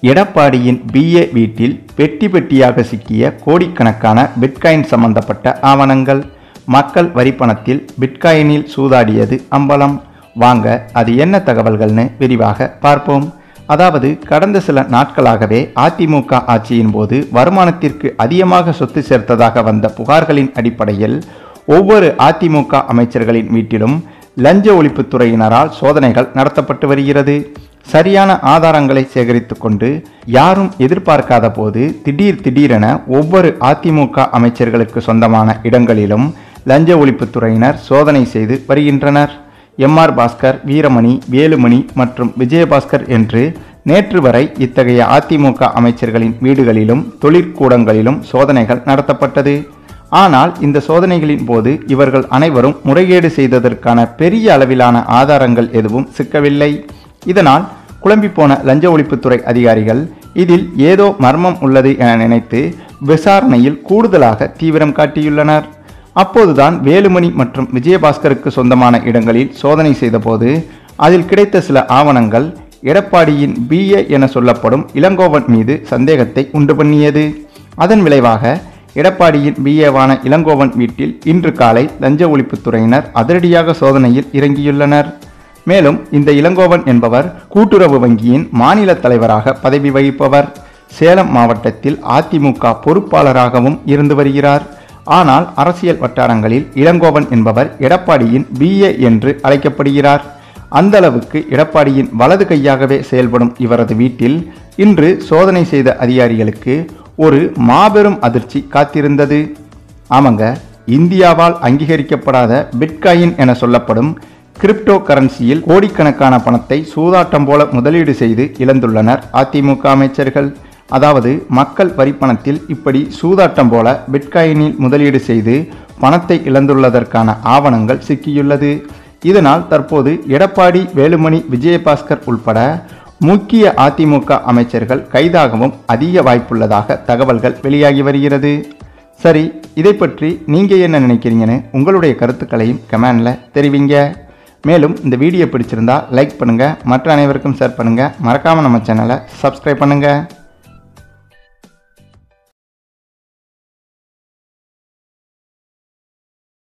எடப்பாடியின் BA வீட்டில் பெட்டி பெட்டியாக சிக்கிய கோடிக்கணக்கான பிட்காயின் சம்பந்தப்பட்ட ஆவணங்கள் மக்கள் வரிப்பணத்தில் பிட்காயினில் சூதாடியது அம்பலம் வாங்க அது என்ன தகவல்கள்னு விரிவாக பார்ப்போம் அதாவது கடந்த சில நாட்களாகவே அதிமுக ஆட்சியின் போது வருமானத்திற்கு அதிகமாக சொத்து சேர்த்ததாக வந்த புகார்களின் அடிப்படையில் ஒவ்வொரு அதிமுக அமைச்சர்களின் வீட்டிலும் லஞ்ச ஒழிப்புத்துறையினரால் சோதனைகள் நடத்தப்பட்டு வருகிறது சரியான ஆதாரங்களை சேகரித்து கொண்டு யாரும் எதிர்பார்க்காத போது திடீர் திடீரென ஒவ்வொரு அதிமுக அமைச்சர்களுக்கு சொந்தமான இடங்களிலும் லஞ்ச ஒழிப்புத்துறையினர் சோதனை செய்து வருகின்றனர் எம்ஆர் பாஸ்கர் வீரமணி வேலுமணி மற்றும் விஜயபாஸ்கர் என்று நேற்று வரை இத்தகைய அதிமுக அமைச்சர்களின் வீடுகளிலும் தொழிற்கூடங்களிலும் சோதனைகள் நடத்தப்பட்டது ஆனால் இந்த சோதனைகளின் போது இவர்கள் அனைவரும் முறைகேடு செய்ததற்கான பெரிய அளவிலான ஆதாரங்கள் எதுவும் சிக்கவில்லை இதனால் குழம்பிப்போன லஞ்ச ஒழிப்புத்துறை அதிகாரிகள் இதில் ஏதோ மர்மம் உள்ளது என நினைத்து விசாரணையில் கூடுதலாக தீவிரம் காட்டியுள்ளனர் அப்போதுதான் வேலுமணி மற்றும் விஜயபாஸ்கருக்கு சொந்தமான இடங்களில் சோதனை செய்தபோது அதில் கிடைத்த சில ஆவணங்கள் எடப்பாடியின் பிஏ என சொல்லப்படும் இளங்கோவன் மீது சந்தேகத்தை உண்டு பண்ணியது அதன் விளைவாக எடப்பாடியின் பிஏவான இளங்கோவன் வீட்டில் இன்று காலை லஞ்ச ஒழிப்புத்துறையினர் அதிரடியாக சோதனையில் இறங்கியுள்ளனர் மேலும் இந்த இளங்கோவன் என்பவர் கூட்டுறவு வங்கியின் மாநில தலைவராக பதவி வகிப்பவர் சேலம் மாவட்டத்தில் அதிமுக பொறுப்பாளராகவும் இருந்து வருகிறார் ஆனால் அரசியல் வட்டாரங்களில் இளங்கோவன் என்பவர் எடப்பாடியின் பிஏ என்று அழைக்கப்படுகிறார் அந்த அளவுக்கு எடப்பாடியின் வலது கையாகவே செயல்படும் இவரது வீட்டில் இன்று சோதனை செய்த அதிகாரிகளுக்கு ஒரு மாபெரும் அதிர்ச்சி காத்திருந்தது ஆமாங்க இந்தியாவால் அங்கீகரிக்கப்படாத பிட்காயின் என சொல்லப்படும் கிரிப்டோ கரன்சியில் கோடிக்கணக்கான பணத்தை சூதாட்டம் போல முதலீடு செய்து இழந்துள்ளனர் அதிமுக அமைச்சர்கள் அதாவது மக்கள் வரிப்பணத்தில் இப்படி சூதாட்டம் போல பிட்காயினில் முதலீடு செய்து பணத்தை இழந்துள்ளதற்கான ஆவணங்கள் சிக்கியுள்ளது இதனால் தற்போது எடப்பாடி வேலுமணி விஜயபாஸ்கர் உள்பட முக்கிய அதிமுக அமைச்சர்கள் கைதாகவும் அதிக வாய்ப்புள்ளதாக தகவல்கள் வெளியாகி வருகிறது சரி இதை பற்றி நீங்கள் என்ன நினைக்கிறீங்கன்னு உங்களுடைய கருத்துக்களையும் கமெண்டில் தெரிவிங்க மேலும் இந்த வீடியோ பிடிச்சிருந்தா லைக் பண்ணுங்கள் மற்ற அனைவருக்கும் ஷேர் பண்ணுங்கள் மறக்காமல் நம்ம சேனலை சப்ஸ்கிரைப் பண்ணுங்கள்